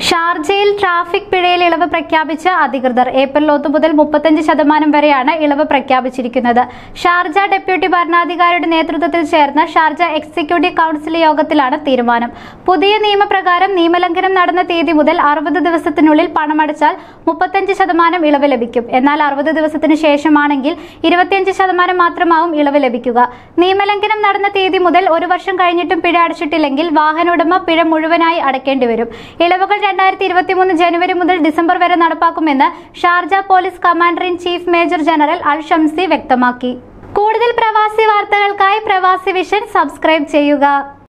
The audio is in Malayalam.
ഷാർജയിൽ ട്രാഫിക് പിഴയിൽ ഇളവ് പ്രഖ്യാപിച്ച അധികൃതർ ഏപ്രിൽ ഒന്ന് മുതൽ മുപ്പത്തഞ്ച് ശതമാനം വരെയാണ് ഇളവ് പ്രഖ്യാപിച്ചിരിക്കുന്നത് ഷാർജ ഡെപ്യൂട്ടി ഭരണാധികാരിയുടെ നേതൃത്വത്തിൽ ചേർന്ന ഷാർജ എക്സിക്യൂട്ടീവ് കൗൺസിൽ യോഗത്തിലാണ് തീരുമാനം പുതിയ നിയമപ്രകാരം നിയമലംഘനം നടന്ന തീയതി മുതൽ അറുപത് ദിവസത്തിനുള്ളിൽ പണമടച്ചാൽ മുപ്പത്തഞ്ച് ശതമാനം ഇളവ് ലഭിക്കും എന്നാൽ അറുപത് ദിവസത്തിന് ശേഷമാണെങ്കിൽ ഇരുപത്തിയഞ്ച് ശതമാനം മാത്രമാവും ഇളവ് ലഭിക്കുക നിയമലംഘനം നടന്ന തീയതി മുതൽ ഒരു വർഷം കഴിഞ്ഞിട്ടും പിഴ അടച്ചിട്ടില്ലെങ്കിൽ വാഹന ഉടമ പിഴ മുഴുവനായി അടയ്ക്കേണ്ടി വരും ഇളവുകൾ രണ്ടായിരത്തി ഇരുപത്തിമൂന്ന് ജനുവരി മുതൽ ഡിസംബർ വരെ നടപ്പാക്കുമെന്ന് Sharjah police commander in chief major general Al Shamsi വ്യക്തമാക്കി കൂടുതൽ പ്രവാസി വാർത്തകൾക്കായി പ്രവാസി വിഷൻ സബ്സ്ക്രൈബ് ചെയ്യുക